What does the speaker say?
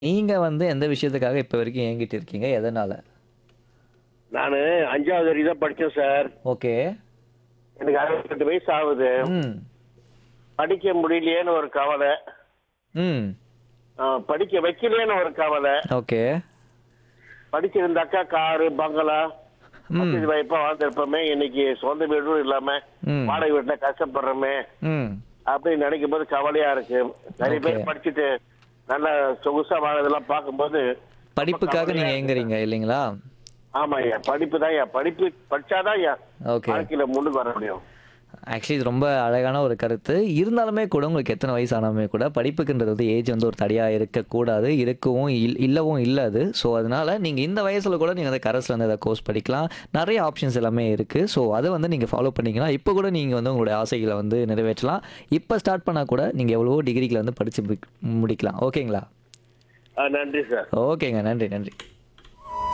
நீங்க வந்து எந்த விஷயத்துக்காக இப்ப வரைக்கும் ஏங்கிட்டு இருக்கீங்க? எதனால? நானு 5வது வரைக்கும் தான் படிச்சேன் சார். ஓகே. எனக்கு 68 வயசு ஆகுது. ம். படிக்க முடியலையேன்னு ஒரு கவலை. ம். ஆ, படிக்க வைக்கலையேன்னு ஒரு கவலை. ஓகே. படிச்சிருந்தாக்கா காரு, பங்களா, ம். வசதி வாய்ப்பா வாழ்ந்திருப்போமே. இன்னைக்கு சொந்த வீடும் இல்லாம ம். வாடகை வீட்டுல கஷ்டப்படுறோமே ம். அப்படின்னு நினைக்கும் போது கவலையா இருக்கு. நிறைய Okay. பேர் படிச்சுட்டு நல்லா சொகுசா வாழறதெல்லாம் பார்க்கும்போது படிப்புக்காக கவலையா நீங்க இருக்கு. ஏங்குறீங்க இல்லைங்களா? ஆமா ஐயா படிப்பு தான் ஐயா படிப்பு படிச்சாதான் ஐயா ஓகே. வாழ்க்கையில முன்னுக்கு வர முடியும் ஆக்சுவலி இது ரொம்ப அழகான ஒரு கருத்து. இருந்தாலுமே கூட உங்களுக்கு எத்தனை வயசு ஆனாலுமே கூட படிப்புக்குன்றது வந்து ஏஜ் வந்து ஒரு தடையா இருக்கக்கூடாது. இருக்கவும் இல் இல்லவும் இல்ல அது. ஸோ அதனால நீங்க இந்த வயசுல கூட நீங்க வந்து கரஸ்ல வந்து ஏதாவது கோர்ஸ் படிக்கலாம். நிறைய ஆப்ஷன்ஸ் எல்லாமே இருக்கு. ஸோ அத வந்து நீங்க ஃபாலோ பண்ணீங்கன்னா, இப்போ கூட நீங்க வந்து உங்களுடைய ஆசைகள வந்து நிறைவேற்றலாம். இப்ப ஸ்டார்ட் பண்ணா கூட நீங்க எவ்வளவோ டிகிரிகள வந்து படிச்சு முடிக் முடிக்கலாம். ஓகேங்களா? ஆ, நன்றி சார் ஓகேங்க. நன்றி, நன்றி.